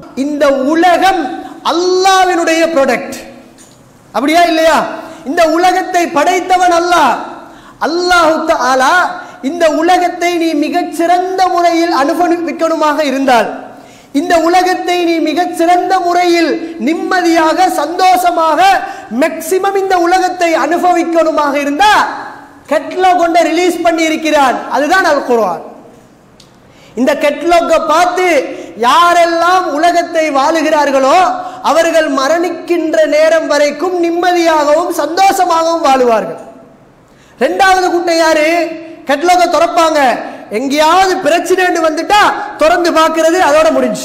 இந்த உலகம் அல்லாவினுடைய ப்ராடக்ட் அப்படியா இல்லையா இந்த உலகத்தை படைத்தவன் அல்லாஹ் அல்லாஹு தஆலா இந்த உலகத்தை நீ மிகச் சிறந்த முறையில் அனுபவிக்கணுமாக இருந்தால் இந்த உலகத்தை நீ மிகச் சிறந்த முறையில் நிம்மதியாக சந்தோஷமாக மேக்சிமம் இந்த உலகத்தை அனுபவிக்கணுமாக இருந்தா கெட்லோ கொண்ட ரிலீஸ் பண்ணி இருக்கிறான் அதுதான் அல் குர்ஆன் இந்த கெட்லோக்க பார்த்து யாரெல்லாம் உலகத்தை வாழுகிறார்களோ அவர்கள் மரணிக்கின்ற நேரம் வரைக்கும் நிம்மதியாகவும் சந்தோஷமாகவும் வாழுவார்கள் ரெண்டாவது கூட்டம் யாரு கெட்லோக்க திறப்பாங்க எங்கேயாவது பிரச்சனைன்னு வந்துட்டா திறந்து பார்க்கிறது அதோட முடிஞ்சு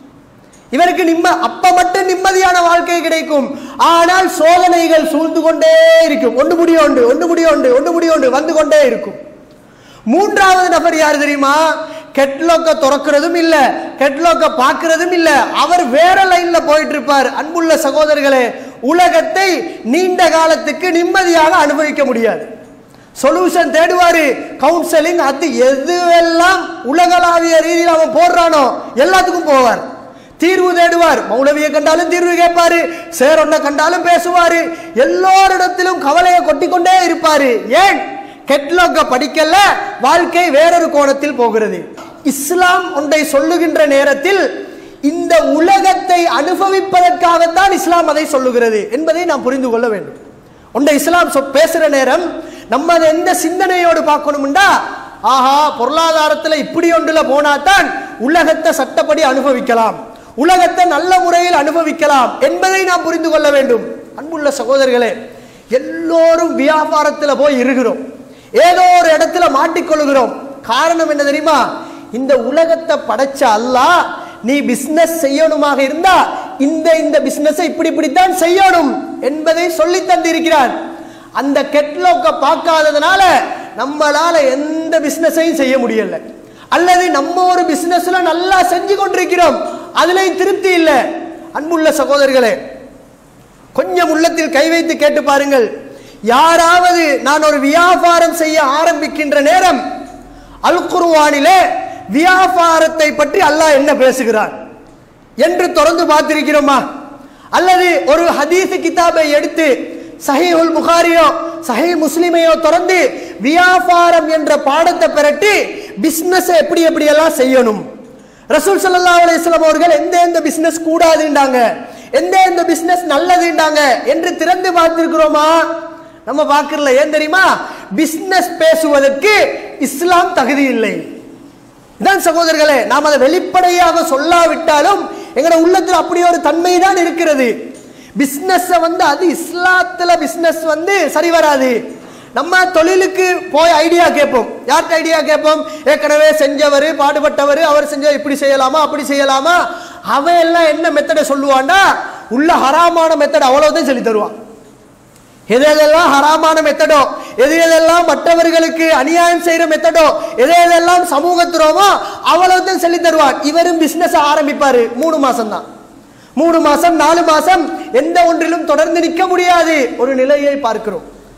இவருக்கு நிம்ம அப்ப மட்டும் நிம்மதியான வாழ்க்கை கிடைக்கும் ஆனால் சோதனைகள் சூழ்ந்து கொண்டே இருக்கும் ஒன்று முடியோண்டு ஒன்று முடியோண்டு ஒன்று முடியோண்டு வந்து கொண்டே இருக்கும் மூன்றாவது நபர் யார் தெரியுமா கெட்லோக்க திறக்கிறதும் இல்ல கெட்லோக்க பார்க்கிறதும் இல்ல அவர் வேற லைன்ல போயிட்டு இருப்பார் அன்புள்ள சகோதரர்களே உலகத்தை நீண்ட காலத்துக்கு நிம்மதியாக அனுபவிக்க முடியாது சொல்யூஷன் தேடுவாரு கவுன்சிலிங் அது எதுவெல்லாம் உலகளாவிய ரீதியில் அவன் போடுறானோ எல்லாத்துக்கும் போவார் தீர்வு தேடுவார் மௌலவியை கண்டாலும் தீர்வு கேட்பாரு சேரொன்ன கண்டாலும் பேசுவாரு எல்லோரிடத்திலும் கவலையை கொட்டிக்கொண்டே இருப்பாரு ஏன் கெட்லோக்க படிக்கல வாழ்க்கை வேறொரு கோணத்தில் போகிறது இஸ்லாம் ஒன்றை சொல்லுகின்ற நேரத்தில் இந்த உலகத்தை அனுபவிப்பதற்காகத்தான் இஸ்லாம் அதை சொல்லுகிறது என்பதை நாம் புரிந்து கொள்ள வேண்டும் ஒன்றை இஸ்லாம் சொ- பேசுற நேரம் நம்ம அதை எந்த சிந்தனையோடு பார்க்கணும்டா ஆஹா பொருளாதாரத்துல இப்படி ஒன்றுல போனாதான் உலகத்தை சட்டப்படி அனுபவிக்கலாம் உலகத்தை நல்ல முறையில் அனுபவிக்கலாம் என்பதை நாம் புரிந்து கொள்ள வேண்டும் அன்புள்ள சகோதரர்களே எல்லோரும் வியாபாரத்தில் போய் இருக்கிறோம் ஏதோ ஒரு இடத்துல மாட்டிக்கொள்கிறோம் காரணம் என்ன தெரியுமா இந்த உலகத்தை படைச்ச அல்லாஹ் நீ பிசினஸ் செய்யணுமாக இருந்தா இந்த இந்த பிசினஸ் இப்படி இப்படித்தான் செய்யணும் என்பதை சொல்லி தந்திருக்கிறான் அந்த கெட்லோக்க பார்க்காததுனால நம்மளால எந்த பிசினஸையும் செய்ய முடியல அல்லது நம்ம ஒரு பிசினஸ்ல நல்லா செஞ்சு கொண்டிருக்கிறோம் அதுலயும் திருப்தி இல்லை அன்புள்ள சகோதரர்களே கொஞ்சம் உள்ளத்தில் கை வைத்து கேட்டு பாருங்கள் யாராவது நான் ஒரு வியாபாரம் செய்ய ஆரம்பிக்கின்ற நேரம் அல் குர்ஆனிலே வியாபாரத்தை பற்றி அல்லாஹ் என்ன பேசுகிறார் என்று தொடர்ந்து பார்த்திருக்கிறோமா அல்லது ஒரு ஹதீஸ் கிதாபை எடுத்து சஹீஹுல் புகாரியோ சஹீ முஸ்லிமையோ திறந்து வியாபாரம் என்ற பாடத்தை பெரட்டி பிசினஸ் எப்படி எப்படி எல்லாம் செய்யணும் ரசூல் ஸல்லல்லாஹு அலைஹி வஸல்லம் அவர்கள் எந்த எந்த பிசினஸ் கூடாதுண்டாங்க எந்த எந்த பிசினஸ் நல்லதுண்டாங்க என்று திறந்து பார்த்திருக்கிறோமா நம்ம பார்க்கறல ஏன் தெரியுமா பிசினஸ் பேசுவதற்கு இஸ்லாம் தகுதி இல்லை இதான் சகோதரர்களே நாம் அதை வெளிப்படையாக சொல்லாவிட்டாலும் எங்களோட உள்ளத்தில் அப்படி ஒரு தன்மை தான் இருக்கிறது பிசினஸ் வந்து அது இஸ்லாத்துல பிசினஸ் வந்து சரி வராது நம்ம தொழிலுக்கு போய் ஐடியா கேட்போம் யார்கிட்ட ஐடியா கேட்போம் ஏற்கனவே செஞ்சவர் பாடுபட்டவர் அவர் செஞ்ச இப்படி செய்யலாமா அப்படி செய்யலாமா அவன் எல்லாம் என்ன மெத்தடை சொல்லுவான்டா உள்ள ஹராமான மெத்தட் அவ்வளவுதான் சொல்லி தருவான் எது எதெல்லாம் ஹராமான மெத்தடோ எது எதெல்லாம் மற்றவர்களுக்கு அநியாயம் செய்யற மெத்தடோ எது எதெல்லாம் சமூக துரோகமோ அவ்வளவுதான் சொல்லி தருவார் இவரும் பிசினஸ் ஆரம்பிப்பாரு மூணு மாசம் தான் மூணு மாசம் நாலு மாசம் எந்த ஒன்றிலும் தொடர்ந்து நிற்க முடியாது ஒரு நிலையை பார்க்கிறோம்